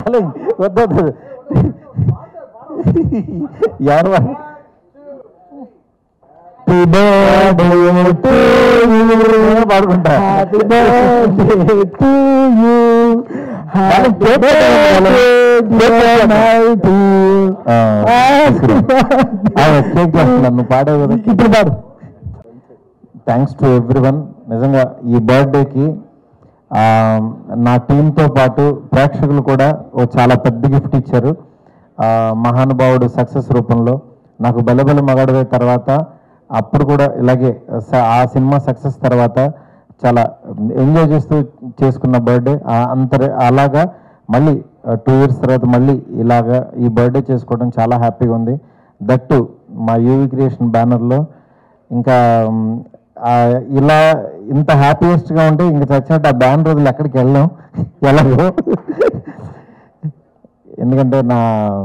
Hello వద్దు ఎవరు వా- Happy birthday to you. పాడుకుంటా happy birthday to you happy cake చేస్తున్నాను నువ్వు పాడే కదా ఇప్పుడు పాడు థ్యాంక్స్ టు ఎవ్రీవన్ నిజంగా ఈ బర్త్డేకి నా టీంతో పాటు ప్రేక్షకులు కూడా ఓ చాలా పెద్ద గిఫ్ట్ ఇచ్చారు ఆ, మహానుభావుడు సక్సెస్ రూపంలో నాకు బెలబెల మగాడవే తర్వాత అప్పుడు కూడా ఇలాగే స- ఆ సినిమా సక్సెస్ తర్వాత చాలా ఎంజాయ్ చేస్తూ చేసుకున్న బర్త్డే అంతరే అలాగా మళ్ళీ టూ ఇయర్స్ తర్వాత మళ్ళీ ఇలాగా ఈ బర్త్డే చేసుకోవడం చాలా హ్యాపీగా ఉంది దట్టు మా యూవి క్రియేషన్ బ్యానర్లో ఇంకా మ్, ఆ, ఇలా ఇంత హ్యాపీయెస్ట్గా ఉంటే ఇంక చచ్చినట్టు ఆ బ్యాన్ రోజులు ఎక్కడికి వెళ్ళాం ఎలాగో ఎందుకంటే నా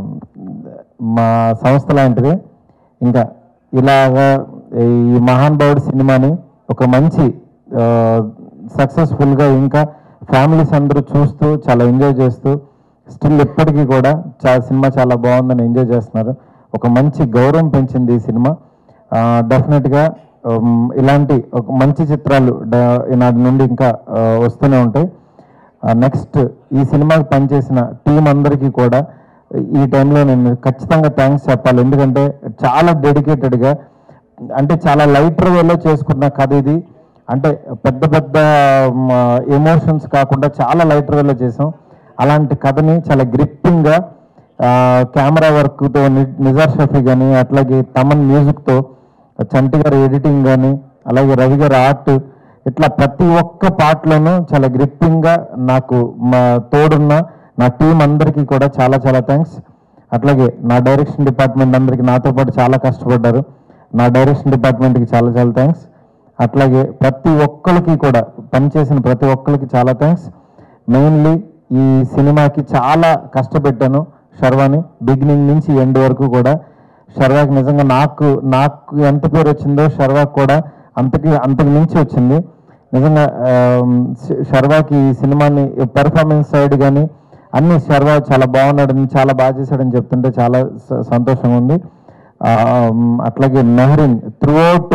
మా సంస్థ లాంటిది ఇంకా ఇలాగా ఈ మహానుభావుడు సినిమాని ఒక మంచి సక్సెస్ఫుల్గా ఇంకా ఫ్యామిలీస్ అందరూ చూస్తూ చాలా ఎంజాయ్ చేస్తూ స్టిల్ ఇప్పటికీ కూడా చాలా సినిమా చాలా బాగుందని ఎంజాయ్ చేస్తున్నారు ఒక మంచి గౌరవం పెంచింది ఈ సినిమా డెఫినెట్గా ఇలాంటి ఒక మంచి చిత్రాలు డ- నాటి నుండి ఇంకా ఆ, వస్తూనే ఉంటాయి నెక్స్ట్ ఈ సినిమాకి పనిచేసిన టీం అందరికీ కూడా ఈ టైంలో నేను ఖచ్చితంగా థ్యాంక్స్ చెప్పాలి ఎందుకంటే చాలా డెడికేటెడ్గా అంటే చాలా లైటర్ వేలో చేసుకున్న కథ ఇది అంటే పెద్ద పెద్ద ఎమోషన్స్ కాకుండా చాలా లైటర్ వేలో చేసాం అలాంటి కథని చాలా గ్రిప్పింగ్గా కెమెరా వర్క్తో నిజార్ షఫీ కానీ అట్లాగే తమన్ మ్యూజిక్తో చంటి గారి ఎడిటింగ్ కానీ అలాగే రవి గారి ఆర్ట్ ఇట్లా ప్రతి ఒక్క పాటలోనూ చాలా గ్రిప్పింగ్గా నాకు మా తోడున్న నా టీం అందరికీ కూడా చాలా చాలా థ్యాంక్స్ అట్లాగే నా డైరెక్షన్ డిపార్ట్మెంట్ అందరికీ నాతో పాటు చాలా కష్టపడ్డారు నా డైరెక్షన్ డిపార్ట్మెంట్కి చాలా చాలా థ్యాంక్స్ అట్లాగే ప్రతి ఒక్కరికి కూడా పనిచేసిన ప్రతి ఒక్కరికి చాలా థ్యాంక్స్ మెయిన్లీ ఈ సినిమాకి చాలా కష్టపెట్టాను శర్వాని బిగినింగ్ నుంచి ఎండ్ వరకు కూడా శర్వాకి నిజంగా నాకు నాకు ఎంత పేరు వచ్చిందో శర్వాకి కూడా అంతకి అంతకు మించి వచ్చింది నిజంగా ఆమ్, శ- శర్వాకి ఈ సినిమాని పెర్ఫార్మెన్స్ సైడ్ కానీ అన్ని శర్వా చాలా బాగున్నాడని చాలా బాగా చేశాడని చెప్తుంటే చాలా స- సంతోషంగా ఉంది ఆమ్, అట్లాగే మెహరిన్ త్రూ అవుట్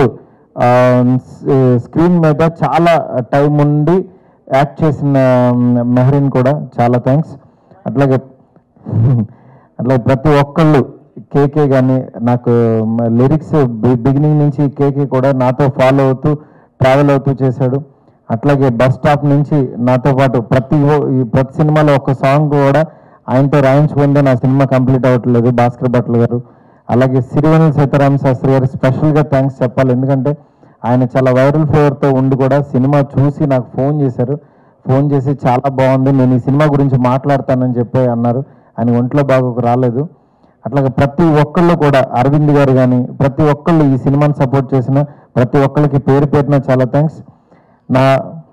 స్క్రీన్ మీద చాలా టైం ఉండి యాక్ట్ చేసిన మెహరిన్ కూడా చాలా థ్యాంక్స్ అట్లాగే అట్లా ప్రతి ఒక్కళ్ళు కేకే కానీ నాకు లిరిక్స్ బిగినింగ్ నుంచి కేకే కూడా నాతో ఫాలో అవుతూ ట్రావెల్ అవుతూ చేశాడు అట్లాగే బస్ స్టాప్ నుంచి నాతో పాటు ప్రతి ఓ- ఈ ప్రతి సినిమాలో ఒక సాంగ్ కూడా ఆయనతో రాయించుకుందే నా సినిమా కంప్లీట్ అవ్వట్లేదు భాస్కర్ భట్ల గారు అలాగే సిరివెనల్ సీతారామ శాస్త్రి గారు స్పెషల్గా థ్యాంక్స్ చెప్పాలి ఎందుకంటే ఆయన చాలా వైరల్ ఫేవర్తో ఉండి కూడా సినిమా చూసి నాకు ఫోన్ చేశారు ఫోన్ చేసి చాలా బాగుంది నేను ఈ సినిమా గురించి మాట్లాడతానని చెప్పి అన్నారు ఆయన ఒంట్లో బాగోక రాలేదు అట్లాగే ప్రతి ఒక్కళ్ళు కూడా అరవింద్ గారు కానీ ప్రతి ఒక్కళ్ళు ఈ సినిమాని సపోర్ట్ చేసిన ప్రతి ఒక్కళ్ళకి పేరు పేరున చాలా థ్యాంక్స్ నా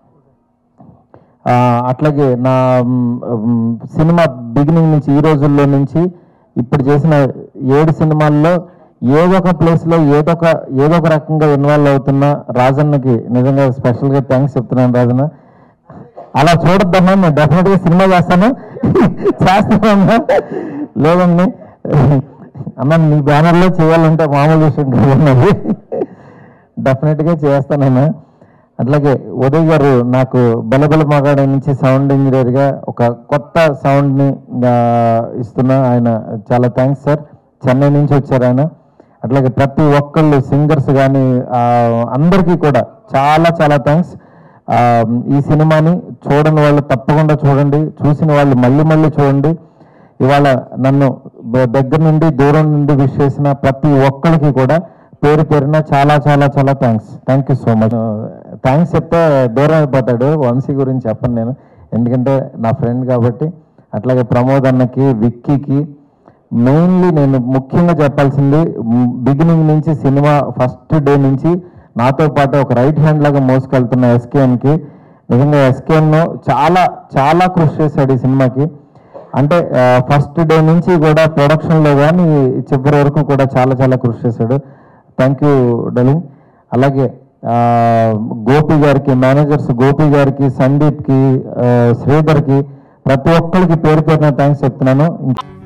ఆ, అట్లాగే నా మ్, మ్, సినిమా బిగినింగ్ నుంచి ఈ రోజుల్లో నుంచి ఇప్పుడు చేసిన ఏడు సినిమాల్లో ఏదో ఒక ప్లేస్లో ఏదో ఒక ఏదో ఒక రకంగా ఇన్వాల్వ్ అవుతున్న రాజన్నకి నిజంగా స్పెషల్గా థ్యాంక్స్ చెప్తున్నాను రాజన్న అలా చూడొద్దమ్మా నేను డెఫినెట్గా సినిమా చేస్తాను చేస్తానమ్మా లేదండి అన్న మీ బ్యానర్లో చేయాలంటే మామూలు విషయం కాదన్నది డెఫినెట్గా చేస్తానన్నా అట్లాగే ఉదయ్ గారు నాకు బలబల మగాడ నుంచి సౌండ్ ఇంజనీర్గా ఒక కొత్త సౌండ్ని ఇస్తున్నా ఆయన చాలా థ్యాంక్స్ సార్ చెన్నై నుంచి వచ్చారు ఆయన అట్లాగే ప్రతి ఒక్కళ్ళు సింగర్స్ కానీ అందరికీ కూడా చాలా చాలా థ్యాంక్స్ ఈ సినిమాని చూడని వాళ్ళు తప్పకుండా చూడండి చూసిన వాళ్ళు మళ్ళీ మళ్ళీ చూడండి ఇవాళ నన్ను బ- దగ్గర నుండి దూరం నుండి విష్ చేసిన ప్రతి ఒక్కరికి కూడా పేరు పేరున చాలా చాలా చాలా thanks thank you so much thanks చెప్తే దూరం అయిపోతాడు వంశీ గురించి చెప్పను నేను ఎందుకంటే నా ఫ్రెండ్ కాబట్టి అట్లాగే ప్రమోద్ అన్నకి విక్కీకి మెయిన్లీ నేను ముఖ్యంగా చెప్పాల్సింది బిగినింగ్ నుంచి సినిమా ఫస్ట్ డే నుంచి నాతో పాటు ఒక రైట్ హ్యాండ్ లాగా మోసుకెళ్తున్న ఎస్కేఎన్కి నిజంగా ఎస్కేఎన్ చాలా చాలా కృషి చేశాడు ఈ సినిమాకి అంటే ఫస్ట్ డే నుంచి కూడా ప్రొడక్షన్లో కానీ చివరి వరకు కూడా చాలా చాలా కృషి చేశాడు థ్యాంక్ యూ డలింగ్ అలాగే ఆ, గోపి గారికి మేనేజర్స్ గోపి గారికి సందీప్కి ఆ, శ్రీధర్కి ప్రతి ఒక్కరికి పేరు పేరున థ్యాంక్స్ చెప్తున్నాను